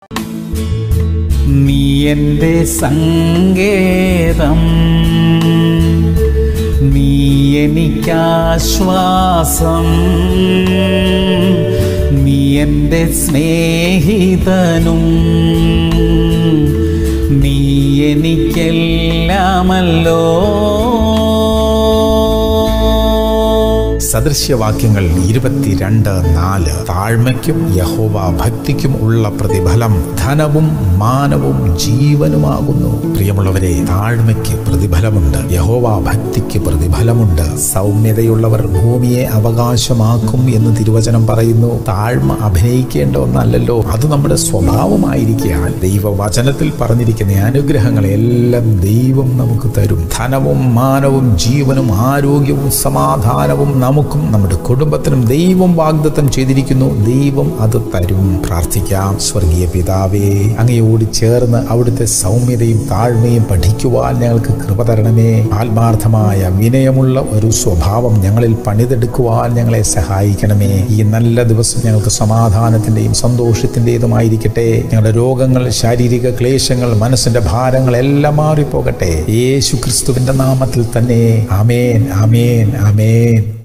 നീ എൻ്റെ സങ്കേതം നീ എനിക്കാശ്വാസം നീ എൻ്റെ സ്നേഹിതനും നീ എനിക്കെല്ലാമല്ലോ സദൃശ്യവാക്യങ്ങൾ ഇരുപത്തിരണ്ട് നാല് താഴ്മയ്ക്കും യഹോവ ഭക്തിക്കും ഉള്ള പ്രതിഫലം ധനവും മാനവും ജീവനുമാകുന്നു പ്രിയമുള്ളവരെ താഴ്മയ്ക്ക് പ്രതിഫലമുണ്ട് യഹോവ ഭക്തിക്ക് പ്രതിഫലമുണ്ട് സൗമ്യതയുള്ളവർ ഭൂമിയെ അവകാശമാക്കും എന്ന് തിരുവചനം പറയുന്നു താഴ്മ അഭിനയിക്കേണ്ട ഒന്നല്ലല്ലോ അത് നമ്മുടെ സ്വഭാവമായിരിക്കാൻ ദൈവവചനത്തിൽ പറഞ്ഞിരിക്കുന്ന അനുഗ്രഹങ്ങളെല്ലാം ദൈവം നമുക്ക് തരും ധനവും മാനവും ജീവനും ആരോഗ്യവും സമാധാനവും നമുക്കും നമ്മുടെ കുടുംബത്തിനും ദൈവം വാഗ്ദത്തം ചെയ്തിരിക്കുന്നു ദൈവം അത് തരും പ്രാർത്ഥിക്കാം സ്വർഗീയ പിതാവേ അങ്ങയോട് ചേർന്ന് അവിടുത്തെ സൗമ്യതയും താഴ്മയും പഠിക്കുവാൻ ഞങ്ങൾക്ക് കൃപ തരണമേ ആത്മാർത്ഥമായ വിനയമുള്ള ഒരു സ്വഭാവം ഞങ്ങളിൽ പണിതെടുക്കുവാൻ ഞങ്ങളെ സഹായിക്കണമേ ഈ നല്ല ദിവസം ഞങ്ങൾക്ക് സമാധാനത്തിന്റെയും സന്തോഷത്തിൻ്റെതുമായിരിക്കട്ടെ ഞങ്ങളുടെ രോഗങ്ങൾ ശാരീരിക ക്ലേശങ്ങൾ മനസ്സിന്റെ ഭാരങ്ങൾ എല്ലാം മാറിപ്പോകട്ടെ യേശു ക്രിസ്തുവിന്റെ നാമത്തിൽ തന്നെ ആമേൻ ആമേൻ ആമേൻ